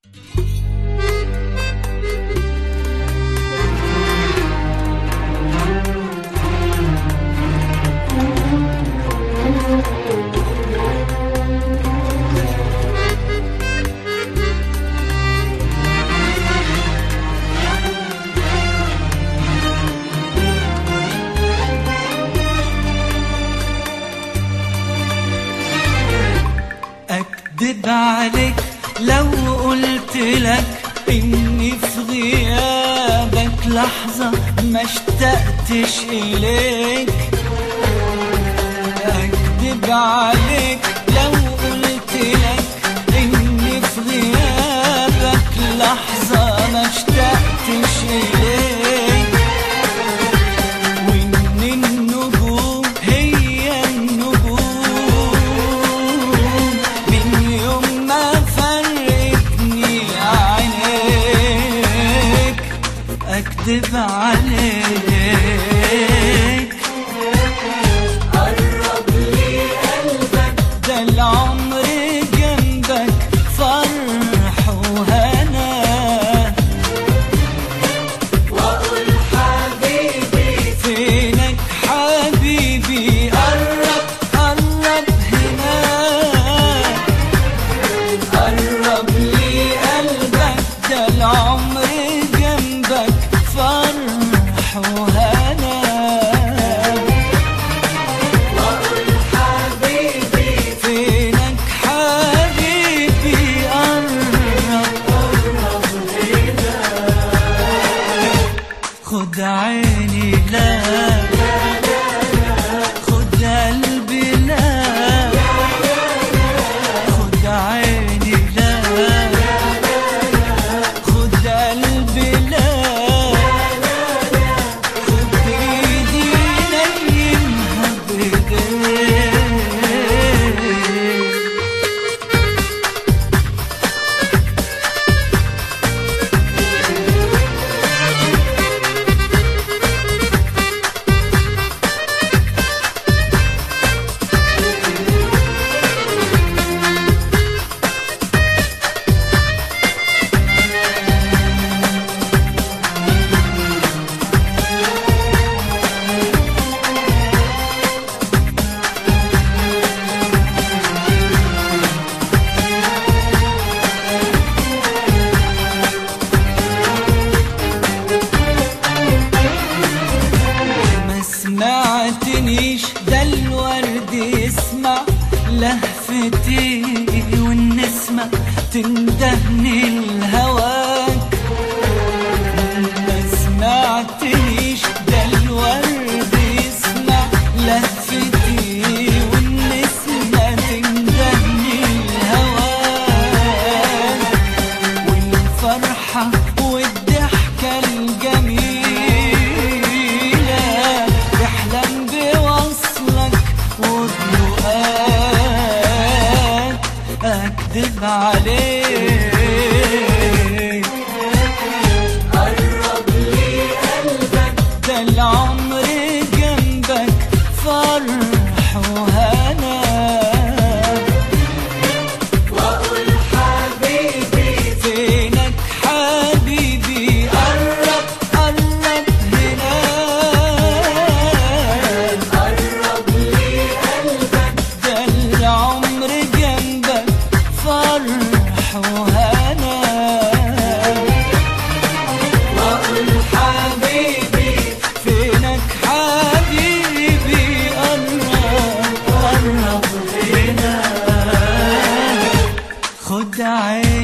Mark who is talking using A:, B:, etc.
A: أكدب عليك لو قلت لك إني في غيابك لحظة ما اشتقتش إليك أكدب عليك لو قلت لك إني في غيابك لحظة ما اشتقتش إليك وإن النجوم هي النجوم من يوم ما فرقتني عينيك أكدب عليك قرب لي قلبك ده العمر جنبك فرح وهنا واقول حبيبي فينك حبيبي قرب قرب هنا قرب لي قلبك ده العمر جنبك فرح وهنا واقول حبيبي فينك حبيبي قرب قرب هنا خد عيني لا خد قلبي لا خد عيني لا خد قلبي لا خد ايدي نيمها بايديك ما سمعتنيش ده الورد يسمع لهفتي والنسمة تندهني لهواك ما سمعتنيش ده الورد يسمع لهفتي والنسمة تندهني لهواك والفرحة والضحكة الجميلة تحلم بوصلك وبلقاك أكدب عليك قرب لي قلبك ده العمر جنبك فرح وهنا واقول حبيبي فينك حبيبي قرب قرب هنا قرب لي قلبك ده العمر جنبك فرح وهنا واقول حبيبي فينك حبيبي قرب قرب هنا خد عيني